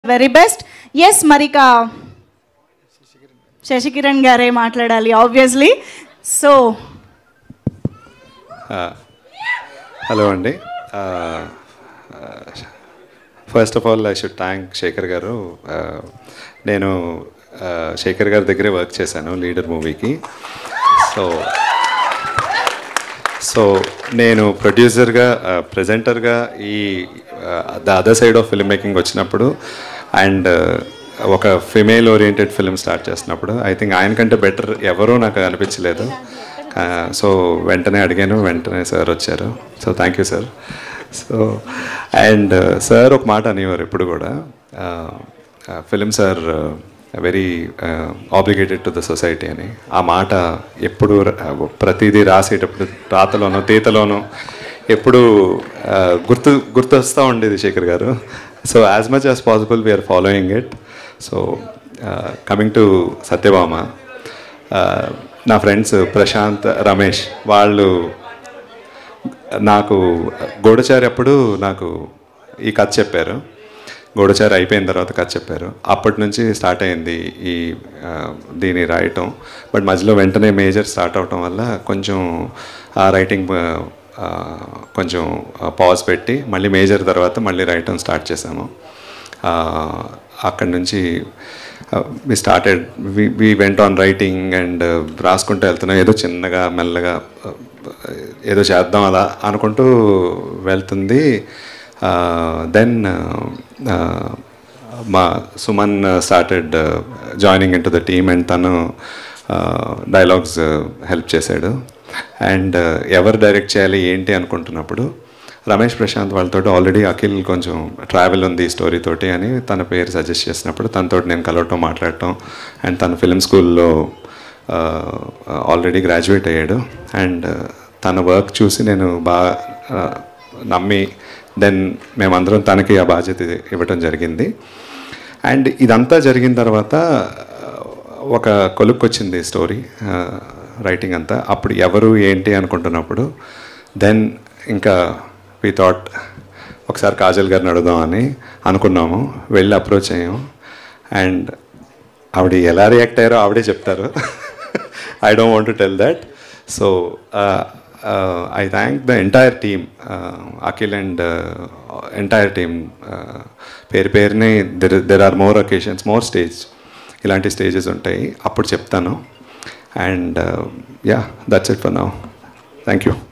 very best yes మరిక శశికిరణ్ గారే మాట్లాడాలి ఆబ్వియస్లీ సో హలో అండి first of all I should thank Shekhar garu Uh, నేను uh, శేఖర్ గారి దగ్గరే వర్క్ చేశాను లీడర్ మూవీకి సో సో నేను ప్రొడ్యూసర్గా ప్రజెంటర్గా ఈ the other side of film making వచ్చినప్పుడు అండ్ ఒక ఫిమేల్ ఓరియంటెడ్ ఫిల్మ్ స్టార్ట్ చేసినప్పుడు ఐ థింక్ ఆయన కంటే బెటర్ ఎవరూ నాకు అనిపించలేదు సో వెంటనే అడిగాను వెంటనే సార్ వచ్చారు so thank you sir so and sir ఒక మాట అనేవారు ఇప్పుడు కూడా film sir very obligated to the society అని ఆ మాట ఎప్పుడు ర- ప్రతిదీ రాసేటప్పుడు రాతలోనో తీతలోనో ఎప్పుడు ఆ, గుర్తు గుర్తొస్తూ ఉండేది Shekhar garu so as much as possible we are following it so coming to Satyabhama ఆ, నా ఫ్రెండ్స్ ప్రశాంత్ రమేష్ వాళ్ళు నాకు గూఢచారి అప్పుడు నాకు ఈ కథ చెప్పారు గూఢచారి అయిపోయిన తర్వాత కథ చెప్పారు అప్పటి నుంచి స్టార్ట్ అయింది ఈ ఆ, దీన్ని రాయటం బట్ మధ్యలో వెంటనే మేజర్ స్టార్ట్ అవటం వల్ల కొంచెం ఆ రైటింగ్ ఆ, కొంచెం పాజ్ పెట్టి మళ్ళీ మేజర్ తర్వాత మళ్ళీ రాయటం స్టార్ట్ చేసాము ఆ, అక్కడి నుంచి వి స్టార్టెడ్ వి వెంట ఆన్ రైటింగ్ అండ్ రాసుకుంటూ వెళ్తున్నాం ఏదో చిన్నగా మెల్లగా uh, ఏదో చేద్దాం అలా అనుకుంటూ వెళ్తుంది దెన్ మా Suman started joining in to the team and తను డైలాగ్స్ హెల్ప్ చేశాడు అండ్ ఎవరు డైరెక్ట్ చేయాలి ఏంటి అనుకుంటున్నప్పుడు రమేష్ ప్రశాంత్ వాళ్ళతో ఆల్రెడీ అఖిల్ కొంచెం ట్రావెల్ ఉంది ఈ స్టోరీ తోటి అని తన పేరు సజెస్ట్ చేసినప్పుడు తనతో నేను కలవటం మాట్లాడటం అండ్ తన ఫిలిం స్కూల్లో ఆల్రెడీ గ్రాడ్యుయేట్ అయ్యాడు అండ్ తన వర్క్ చూసి నేను బాగా ఆ, నమ్మి దెన్ మేమందరం తనకి ఆ బాధ్యత ఇవ్వటం జరిగింది అండ్ ఇదంతా జరిగిన తర్వాత ఒక కొలుక్కి వచ్చింది స్టోరీ రైటింగ్ అంతా అప్పుడు ఎవరు ఏంటి అనుకుంటున్నప్పుడు దెన్ ఇంకా వి థాట్ ఒకసారి కాజల్ గారిని అడుగుదామని అనుకున్నాము వెళ్ళి అప్రోచ్ అయ్యాము అండ్ ఆవిడ ఎలా రియాక్ట్ అయ్యారో ఆవిడే చెప్తారు I don't want to tell that so I thank the entire team Akhil and entire team పేరు పేరుని there there are more occasions more stage ఇలాంటి స్టేజెస్ ఉంటాయి అప్పుడు చెప్తాను and yeah that's it for now thank you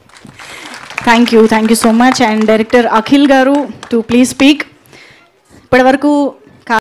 thank you thank you so much and director Akhil garu to please speak ఇప్పటివరకు